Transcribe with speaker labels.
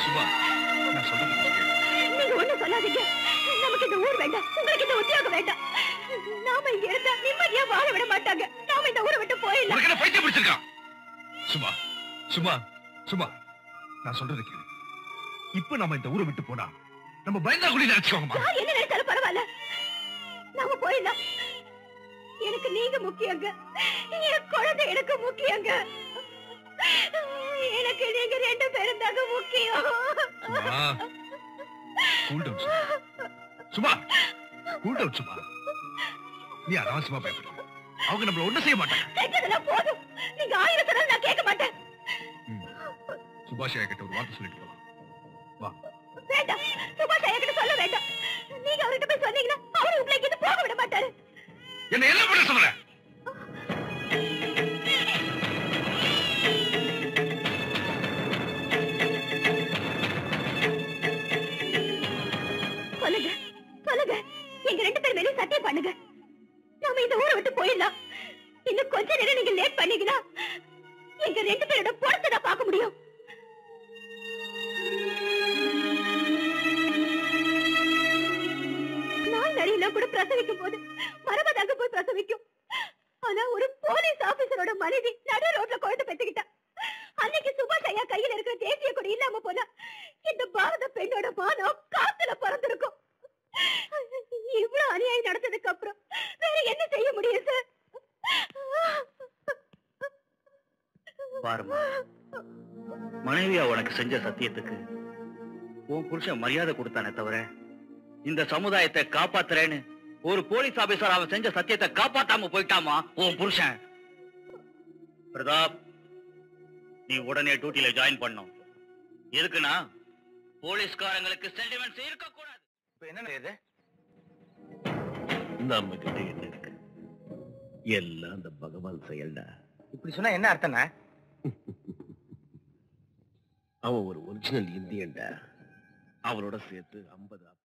Speaker 1: சுபா நான் சொல்றது கொஞ்சம் கேளு.
Speaker 2: நீங்க ஒண்ணு சொல்லாதீங்க நமக்கு இந்த ஊர் வேண்டாம் உங்களுக்கு இந்த உத்தியோகம் வேண்டாம் நாம இங்க இருந்தா நிம்மதியா வாழ விட மாட்டாங்க நாம இந்த ஊரை விட்டு போயிடலாம்
Speaker 1: உனக்கு என்ன பைத்தியம் பிடிச்சிருக்கான் சும்மா சும்மா சும்மா நான் சொல்றது கேளு இப்ப நாம இந்த ஊரை விட்டு போனா நம்ம பயந்தா குழி நினைச்சுக்கோங்கம்மா
Speaker 2: யார் என்ன நினைச்சாலும் பரவாயில்ல நாம போயிடலாம் எனக்கு நீங்க முக்கியங்க என் குழந்தை எனக்கு முக்கியங்க எனக்கு நீங்க ரெண்டு பேரும் தாங்க முக்கியம்
Speaker 1: சும்மா கூல் டவுன் சும்மா கூல் டவுன் சும்மா நீ அனாவசியமா பயப்பட அவங்க நம்மள ஒண்ணும் செய்ய மாட்டாங்க
Speaker 2: செஞ்சதெல்லாம் போதும் நீங்க ஆயிரம் சொன்னாலும் நான் கேட்க மாட்டேன்
Speaker 1: ம். சுபாஷ் ஐயா கிட்ட ஒரு வார்த்தை சொல்லிட்டு போலாம் வா
Speaker 2: வேண்டாம் சுபாஷ் ஐயா கிட்ட சொல்ல வேண்டாம் நீங்க அவர்கிட்ட போய் சொன்னீங்கன்னா அவரு உங்களை இங்கிருந்து போக விட மாட்டாரு
Speaker 1: என்ன என்ன பண்ண சொல்ற
Speaker 2: சொல்லுங்க சொல்லுங்க எங்க ரெண்டு பேர் மேலயும் சத்தியம் பண்ணுங்க நாம இந்த ஊரை விட்டு போயிடலாம் இன்னும் கொஞ்ச நேரம் நீங்க லேட் பண்ணீங்கன்னா எங்க ரெண்டு பேரோட பொறுத்து நான் பார்க்க முடியும் நாள் நரியெல்லாம் கூட பிரசவிக்கும் போது மரபதாக போய் பிரசவிக்கும் ஆனா ஒரு போலீஸ் ஆபீசரோட மனைவி நடு ரோட்ல குழந்தை பெத்துக்கிட்டா அன்னைக்கு சுபாஷ் ஐயா கையில இருக்கிற தேசிய கொடி இல்லாம போனா இந்த பாரத பெண்ணோட மானம் காத்துல பறந்திருக்கும் இவ்வளவு அநியாயம் நடந்ததுக்கு அப்புறம் வேற என்ன செய்ய முடியும் சார்
Speaker 3: பாருமா மனைவியா உனக்கு செஞ்ச சத்தியத்துக்கு உன் புருஷன் மரியாதை கொடுத்தானே தவிர இந்த சமுதாயத்தை காப்பாத்துறேன்னு ஒரு போலீஸ் ஆபீசர் அவன் செஞ்ச சத்தியத்தை காப்பாத்தாம போயிட்டாமா உன் புருஷன் பிரதாப் நீ உடனே டியூட்டில ஜாயின் பண்ணும் எதுக்குன்னா போலீஸ்காரங்களுக்கு சென்டிமெண்ட்ஸ் இருக்க கூடாது
Speaker 4: இப்ப என்ன இது
Speaker 5: நம்ம கிட்ட என்ன இருக்கு எல்லாம் அந்த பகவான் செயல்டா
Speaker 4: இப்படி சொன்னா என்ன அர்த்தம்னா
Speaker 5: அவன் ஒரு ஒரிஜினல் இந்தியன்டா அவனோட சேர்த்து ஐம்பது